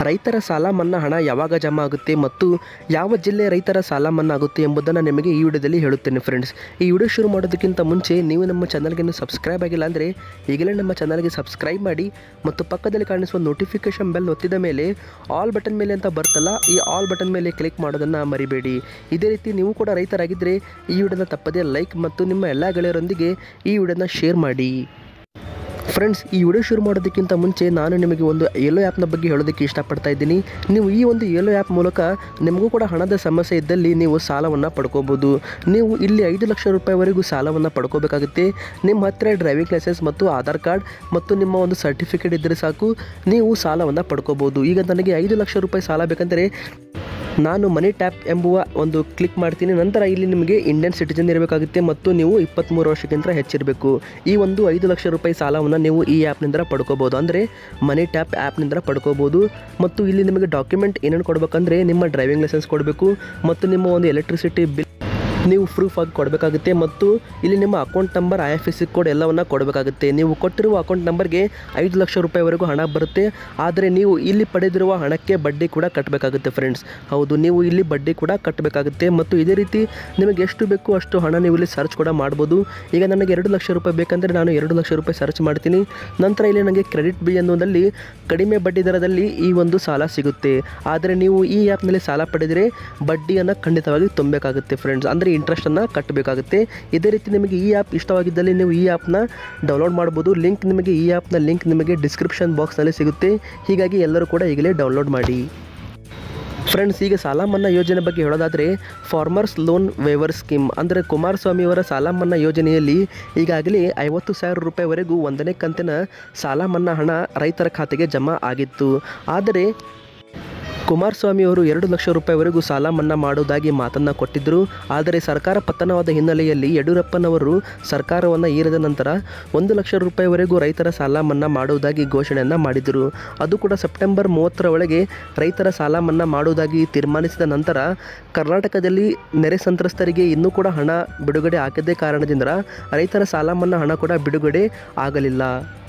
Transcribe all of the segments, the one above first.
ರೈತರ ಸಾಲ ಮನ್ನಾ ಹಣ ಯಾವಾಗ ಜಮಾ ಆಗುತ್ತೆ ಮತ್ತು ಯಾವ ಜಿಲ್ಲೆ ರೈತರ ಸಾಲ ಮನ್ನಾ ಆಗುತ್ತೆ ಎಂಬುದನ್ನು ನಿಮಗೆ ಈ ವಿಡಿಯೋದಲ್ಲಿ ಹೇಳುತ್ತೇನೆ ಫ್ರೆಂಡ್ಸ್ ಈ ವಿಡಿಯೋ ಶುರು ಮಾಡೋದಕ್ಕಿಂತ ಮುಂಚೆ ನೀವು ನಮ್ಮ ಚಾನಲ್ಗೆ ಇನ್ನೂ ಸಬ್ಸ್ಕ್ರೈಬ್ ಆಗಿಲ್ಲ ಅಂದರೆ ಈಗಲೇ ನಮ್ಮ ಚಾನಲ್ಗೆ ಸಬ್ಸ್ಕ್ರೈಬ್ ಮಾಡಿ ಮತ್ತು ಪಕ್ಕದಲ್ಲಿ ಕಾಣಿಸುವ ನೋಟಿಫಿಕೇಶನ್ ಬೆಲ್ ಒತ್ತಿದ ಮೇಲೆ ಆಲ್ ಬಟನ್ ಮೇಲೆ ಅಂತ ಬರ್ತಲ್ಲ ಈ ಆಲ್ ಬಟನ್ ಮೇಲೆ ಕ್ಲಿಕ್ ಮಾಡೋದನ್ನು ಮರಿಬೇಡಿ ಇದೇ ರೀತಿ ನೀವು ಕೂಡ ರೈತರಾಗಿದ್ದರೆ ಈ ವಿಡಿಯೋನ ತಪ್ಪದೇ ಲೈಕ್ ಮತ್ತು ನಿಮ್ಮ ಎಲ್ಲ ಗೆಳೆಯರೊಂದಿಗೆ ಈ ವಿಡಿಯೋನ ಶೇರ್ ಮಾಡಿ ಫ್ರೆಂಡ್ಸ್ ಈ ವಿಡಿಯೋ ಶುರು ಮಾಡೋದಕ್ಕಿಂತ ಮುಂಚೆ ನಾನು ನಿಮಗೆ ಒಂದು ಏಲೋ ಆ್ಯಪ್ನ ಬಗ್ಗೆ ಹೇಳೋದಕ್ಕೆ ಇಷ್ಟಪಡ್ತಾ ಇದ್ದೀನಿ ನೀವು ಈ ಒಂದು ಏಲೋ ಆ್ಯಪ್ ಮೂಲಕ ನಿಮಗೂ ಕೂಡ ಹಣದ ಸಮಸ್ಯೆ ಇದ್ದಲ್ಲಿ ನೀವು ಸಾಲವನ್ನು ಪಡ್ಕೋಬೋದು ನೀವು ಇಲ್ಲಿ ಐದು ಲಕ್ಷ ರೂಪಾಯಿವರೆಗೂ ಸಾಲವನ್ನು ಪಡ್ಕೋಬೇಕಾಗುತ್ತೆ ನಿಮ್ಮ ಹತ್ತಿರ ಡ್ರೈವಿಂಗ್ ಲೈಸೆನ್ಸ್ ಮತ್ತು ಆಧಾರ್ ಕಾರ್ಡ್ ಮತ್ತು ನಿಮ್ಮ ಒಂದು ಸರ್ಟಿಫಿಕೇಟ್ ಇದ್ದರೆ ಸಾಕು ನೀವು ಸಾಲವನ್ನು ಪಡ್ಕೋಬೋದು ಈಗ ನನಗೆ ಐದು ಲಕ್ಷ ರೂಪಾಯಿ ಸಾಲ ಬೇಕಂದರೆ ನಾನು ಮನಿ ಟ್ಯಾಪ್ ಎಂಬುವ ಒಂದು ಕ್ಲಿಕ್ ಮಾಡ್ತೀನಿ ನಂತರ ಇಲ್ಲಿ ನಿಮಗೆ ಇಂಡಿಯನ್ ಸಿಟಿಜನ್ ಇರಬೇಕಾಗುತ್ತೆ ಮತ್ತು ನೀವು ಇಪ್ಪತ್ತ್ಮೂರು ವರ್ಷಕ್ಕಿಂತ ಹೆಚ್ಚಿರಬೇಕು ಈ ಒಂದು ಐದು ಲಕ್ಷ ರೂಪಾಯಿ ಸಾಲವನ್ನು ನೀವು ಈ ಆ್ಯಪ್ನಿಂದ ಪಡ್ಕೋಬೋದು ಅಂದರೆ ಮನಿ ಟ್ಯಾಪ್ ಆ್ಯಪ್ನಿಂದ ಪಡ್ಕೋಬೋದು ಮತ್ತು ಇಲ್ಲಿ ನಿಮಗೆ ಡಾಕ್ಯುಮೆಂಟ್ ಏನೇನು ಕೊಡಬೇಕಂದ್ರೆ ನಿಮ್ಮ ಡ್ರೈವಿಂಗ್ ಲೈಸೆನ್ಸ್ ಕೊಡಬೇಕು ಮತ್ತು ನಿಮ್ಮ ಒಂದು ಎಲೆಕ್ಟ್ರಿಸಿಟಿ ಬಿಲ್ ನೀವು ಪ್ರೂಫ್ ಆಗಿ ಕೊಡಬೇಕಾಗುತ್ತೆ ಮತ್ತು ಇಲ್ಲಿ ನಿಮ್ಮ account number I F S C code ಎಲ್ಲವನ್ನು ಕೊಡಬೇಕಾಗುತ್ತೆ ನೀವು ಕೊಟ್ಟಿರುವ ಅಕೌಂಟ್ ನಂಬರ್ಗೆ ಐದು ಲಕ್ಷ ರೂಪಾಯಿವರೆಗೂ ಹಣ ಬರುತ್ತೆ ಆದರೆ ನೀವು ಇಲ್ಲಿ ಪಡೆದಿರುವ ಹಣಕ್ಕೆ ಬಡ್ಡಿ ಕೂಡ ಕಟ್ಟಬೇಕಾಗುತ್ತೆ ಫ್ರೆಂಡ್ಸ್ ಹೌದು ನೀವು ಇಲ್ಲಿ ಬಡ್ಡಿ ಕೂಡ ಕಟ್ಟಬೇಕಾಗುತ್ತೆ ಮತ್ತು ಇದೇ ರೀತಿ ನಿಮಗೆ ಎಷ್ಟು ಬೇಕು ಅಷ್ಟು ಹಣ ನೀವು ಇಲ್ಲಿ ಸರ್ಚ್ ಕೂಡ ಮಾಡ್ಬೋದು ಈಗ ನನಗೆ ಎರಡು ಲಕ್ಷ ರೂಪಾಯಿ ಬೇಕಂದರೆ ನಾನು ಎರಡು ಲಕ್ಷ ರೂಪಾಯಿ ಸರ್ಚ್ ಮಾಡ್ತೀನಿ ನಂತರ ಇಲ್ಲಿ ನನಗೆ ಕ್ರೆಡಿಟ್ ಬಿ ಎನ್ನುವುದಲ್ಲಿ ಕಡಿಮೆ ಬಡ್ಡಿ ದರದಲ್ಲಿ ಈ ಒಂದು ಸಾಲ ಸಿಗುತ್ತೆ ಆದರೆ ನೀವು ಈ ಆ್ಯಪ್ನಲ್ಲಿ ಸಾಲ ಪಡೆದರೆ ಬಡ್ಡಿಯನ್ನು ಖಂಡಿತವಾಗಿ ತುಂಬಬೇಕಾಗುತ್ತೆ ಫ್ರೆಂಡ್ಸ್ ಅಂದರೆ ಇಂಟ್ರೆಸ್ಟನ್ನು ಕಟ್ಟಬೇಕಾಗುತ್ತೆ ಇದೇ ರೀತಿ ನಿಮಗೆ ಈ ಆ್ಯಪ್ ಇಷ್ಟವಾಗಿದ್ದಲ್ಲಿ ನೀವು ಈ ಆ್ಯಪ್ನ ಡೌನ್ಲೋಡ್ ಮಾಡ್ಬೋದು ಲಿಂಕ್ ನಿಮಗೆ ಈ ಆ್ಯಪ್ನ ಲಿಂಕ್ ನಿಮಗೆ ಡಿಸ್ಕ್ರಿಪ್ಷನ್ ಬಾಕ್ಸ್ನಲ್ಲಿ ಸಿಗುತ್ತೆ ಹೀಗಾಗಿ ಎಲ್ಲರೂ ಕೂಡ ಈಗಲೇ ಡೌನ್ಲೋಡ್ ಮಾಡಿ ಫ್ರೆಂಡ್ಸ್ ಈಗ ಸಾಲ ಮನ್ನಾ ಯೋಜನೆ ಬಗ್ಗೆ ಹೇಳೋದಾದರೆ ಫಾರ್ಮರ್ಸ್ ಲೋನ್ ವೇವರ್ ಸ್ಕೀಮ್ ಅಂದರೆ ಕುಮಾರಸ್ವಾಮಿಯವರ ಸಾಲ ಮನ್ನಾ ಯೋಜನೆಯಲ್ಲಿ ಈಗಾಗಲೇ ಐವತ್ತು ಸಾವಿರ ರೂಪಾಯಿವರೆಗೂ ಒಂದನೇ ಕಂತಿನ ಸಾಲ ಮನ್ನಾ ಹಣ ರೈತರ ಖಾತೆಗೆ ಜಮಾ ಆಗಿತ್ತು ಆದರೆ ಕುಮಾರಸ್ವಾಮಿಯವರು ಎರಡು ಲಕ್ಷ ರೂಪಾಯಿವರೆಗೂ ಸಾಲ ಮನ್ನಾ ಮಾಡುವುದಾಗಿ ಮಾತನ್ನು ಕೊಟ್ಟಿದ್ದರು ಆದರೆ ಸರ್ಕಾರ ಪತನವಾದ ಹಿನ್ನೆಲೆಯಲ್ಲಿ ಯಡಿಯೂರಪ್ಪನವರು ಸರ್ಕಾರವನ್ನು ಏರಿದ ನಂತರ ಒಂದು ಲಕ್ಷ ರೂಪಾಯಿವರೆಗೂ ರೈತರ ಸಾಲ ಮನ್ನಾ ಮಾಡುವುದಾಗಿ ಘೋಷಣೆಯನ್ನು ಮಾಡಿದರು ಅದು ಕೂಡ ಸೆಪ್ಟೆಂಬರ್ ಮೂವತ್ತರ ಒಳಗೆ ರೈತರ ಸಾಲ ಮನ್ನಾ ಮಾಡುವುದಾಗಿ ತೀರ್ಮಾನಿಸಿದ ನಂತರ ಕರ್ನಾಟಕದಲ್ಲಿ ನೆರೆ ಸಂತ್ರಸ್ತರಿಗೆ ಇನ್ನೂ ಕೂಡ ಹಣ ಬಿಡುಗಡೆ ಆಗದೇ ಕಾರಣದಿಂದ ರೈತರ ಸಾಲ ಮನ್ನಾ ಹಣ ಕೂಡ ಬಿಡುಗಡೆ ಆಗಲಿಲ್ಲ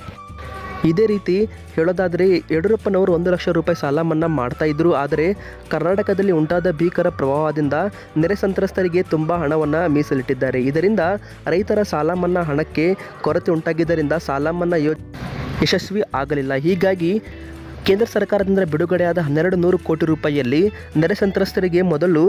ಇದೇ ರೀತಿ ಹೇಳೋದಾದರೆ ಯಡಿಯೂರಪ್ಪನವರು ಒಂದು ಲಕ್ಷ ರೂಪಾಯಿ ಸಾಲ ಮನ್ನಾ ಮಾಡ್ತಾ ಇದ್ರು ಆದರೆ ಕರ್ನಾಟಕದಲ್ಲಿ ಉಂಟಾದ ಭೀಕರ ಪ್ರವಾಹದಿಂದ ನೆರೆ ಸಂತ್ರಸ್ತರಿಗೆ ತುಂಬ ಹಣವನ್ನು ಮೀಸಲಿಟ್ಟಿದ್ದಾರೆ ಇದರಿಂದ ರೈತರ ಸಾಲ ಮನ್ನಾ ಹಣಕ್ಕೆ ಕೊರತೆ ಉಂಟಾಗಿದ್ದರಿಂದ ಸಾಲ ಮನ್ನಾ ಯೋ ಯಶಸ್ವಿ ಆಗಲಿಲ್ಲ ಹೀಗಾಗಿ ಕೇಂದ್ರ ಸರ್ಕಾರದಿಂದ ಬಿಡುಗಡೆಯಾದ ಹನ್ನೆರಡು ನೂರು ಕೋಟಿ ರೂಪಾಯಿಯಲ್ಲಿ ನೆರೆ ಸಂತ್ರಸ್ತರಿಗೆ ಮೊದಲು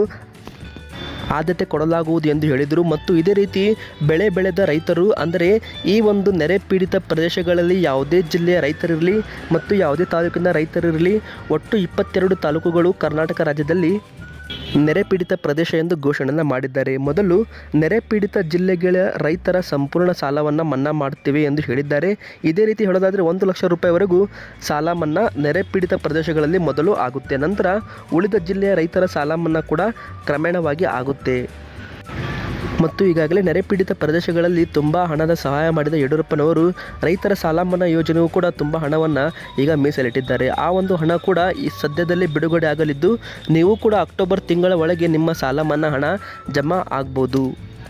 ಆದ್ಯತೆ ಕೊಡಲಾಗುವುದು ಎಂದು ಹೇಳಿದರು ಮತ್ತು ಇದೇ ರೀತಿ ಬೆಳೆ ಬೆಳೆದ ರೈತರು ಅಂದರೆ ಈ ಒಂದು ನೆರೆ ಪೀಡಿತ ಪ್ರದೇಶಗಳಲ್ಲಿ ಯಾವುದೇ ಜಿಲ್ಲೆಯ ರೈತರಿರಲಿ ಮತ್ತು ಯಾವುದೇ ತಾಲೂಕಿನ ರೈತರಿರಲಿ ಒಟ್ಟು ಇಪ್ಪತ್ತೆರಡು ತಾಲೂಕುಗಳು ಕರ್ನಾಟಕ ರಾಜ್ಯದಲ್ಲಿ ನೆರೆ ಪೀಡಿತ ಪ್ರದೇಶ ಎಂದು ಘೋಷಣೆಯನ್ನು ಮಾಡಿದ್ದಾರೆ ಮೊದಲು ನೆರೆ ಪೀಡಿತ ಜಿಲ್ಲೆಗಳ ರೈತರ ಸಂಪೂರ್ಣ ಸಾಲವನ್ನು ಮನ್ನಾ ಮಾಡುತ್ತೇವೆ ಎಂದು ಹೇಳಿದ್ದಾರೆ ಇದೇ ರೀತಿ ಹೇಳೋದಾದರೆ ಒಂದು ಲಕ್ಷ ರೂಪಾಯಿವರೆಗೂ ಸಾಲ ಮನ್ನಾ ನೆರೆ ಪೀಡಿತ ಪ್ರದೇಶಗಳಲ್ಲಿ ಮೊದಲು ಆಗುತ್ತೆ ನಂತರ ಉಳಿದ ಜಿಲ್ಲೆಯ ರೈತರ ಸಾಲ ಮನ್ನಾ ಕೂಡ ಕ್ರಮೇಣವಾಗಿ ಆಗುತ್ತೆ ಮತ್ತು ಈಗಾಗಲೇ ನೆರೆ ಪೀಡಿತ ಪ್ರದೇಶಗಳಲ್ಲಿ ತುಂಬ ಹಣದ ಸಹಾಯ ಮಾಡಿದ ಯಡಿಯೂರಪ್ಪನವರು ರೈತರ ಸಾಲ ಮನ್ನಾ ಯೋಜನೆಯೂ ಕೂಡ ತುಂಬ ಹಣವನ್ನು ಈಗ ಮೀಸಲಿಟ್ಟಿದ್ದಾರೆ ಆ ಒಂದು ಹಣ ಕೂಡ ಈ ಸದ್ಯದಲ್ಲೇ ಬಿಡುಗಡೆ ಆಗಲಿದ್ದು ನೀವು ಕೂಡ ಅಕ್ಟೋಬರ್ ತಿಂಗಳ ಒಳಗೆ ನಿಮ್ಮ ಸಾಲ ಮನ್ನಾ ಹಣ ಜಮಾ ಆಗ್ಬೋದು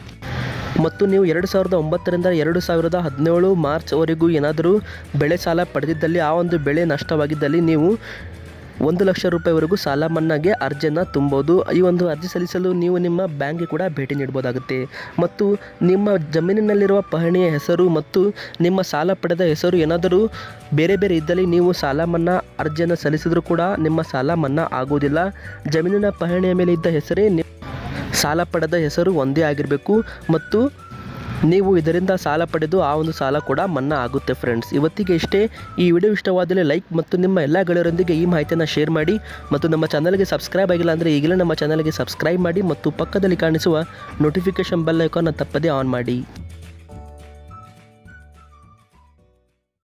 ಮತ್ತು ನೀವು ಎರಡು ಸಾವಿರದ ಒಂಬತ್ತರಿಂದ ಎರಡು ಸಾವಿರದ ಹದಿನೇಳು ಮಾರ್ಚ್ವರೆಗೂ ಏನಾದರೂ ಬೆಳೆ ಸಾಲ ಪಡೆದಿದ್ದಲ್ಲಿ ಆ ಒಂದು ಬೆಳೆ ನಷ್ಟವಾಗಿದ್ದಲ್ಲಿ ನೀವು ಒಂದು ಲಕ್ಷ ರೂಪಾಯಿವರೆಗೂ ಸಾಲ ಮನ್ನಾಗೆ ಅರ್ಜಿಯನ್ನು ತುಂಬೋದು ಈ ಒಂದು ಅರ್ಜಿ ಸಲ್ಲಿಸಲು ನೀವು ನಿಮ್ಮ ಬ್ಯಾಂಕ್ಗೆ ಕೂಡ ಭೇಟಿ ನೀಡಬಹುದಾಗುತ್ತೆ ಮತ್ತು ನಿಮ್ಮ ಜಮೀನಿನಲ್ಲಿರುವ ಪಹಣಿಯ ಹೆಸರು ಮತ್ತು ನಿಮ್ಮ ಸಾಲ ಪಡೆದ ಹೆಸರು ಏನಾದರೂ ಬೇರೆ ಬೇರೆ ಇದ್ದಲ್ಲಿ ನೀವು ಸಾಲ ಮನ್ನಾ ಅರ್ಜಿಯನ್ನು ಸಲ್ಲಿಸಿದರೂ ಕೂಡ ನಿಮ್ಮ ಸಾಲ ಮನ್ನಾ ಆಗುವುದಿಲ್ಲ ಜಮೀನಿನ ಪಹಣಿಯ ಮೇಲೆ ಇದ್ದ ಹೆಸರೇ ನಿ ಸಾಲ ಪಡೆದ ಹೆಸರು ಒಂದೇ ಆಗಿರಬೇಕು ಮತ್ತು ನೀವು ಇದರಿಂದ ಸಾಲ ಪಡೆದು ಆ ಒಂದು ಸಾಲ ಕೂಡ ಮನ್ನಾ ಆಗುತ್ತೆ ಫ್ರೆಂಡ್ಸ್ ಇವತ್ತಿಗೆ ಇಷ್ಟೇ ಈ ವಿಡಿಯೋ ಇಷ್ಟವಾದಲ್ಲಿ ಲೈಕ್ ಮತ್ತು ನಿಮ್ಮ ಎಲ್ಲ ಗೆಳೆಯರೊಂದಿಗೆ ಈ ಮಾಹಿತಿಯನ್ನು ಶೇರ್ ಮಾಡಿ ಮತ್ತು ನಮ್ಮ ಚಾನಲ್ಗೆ ಸಬ್ಸ್ಕ್ರೈಬ್ ಆಗಿಲ್ಲ ಅಂದರೆ ಈಗಲೇ ನಮ್ಮ ಚಾನಲ್ಗೆ ಸಬ್ಸ್ಕ್ರೈಬ್ ಮಾಡಿ ಮತ್ತು ಪಕ್ಕದಲ್ಲಿ ಕಾಣಿಸುವ ನೋಟಿಫಿಕೇಷನ್ ಬೆಲ್ ಐಕಾನ್ನ ತಪ್ಪದೇ ಆನ್ ಮಾಡಿ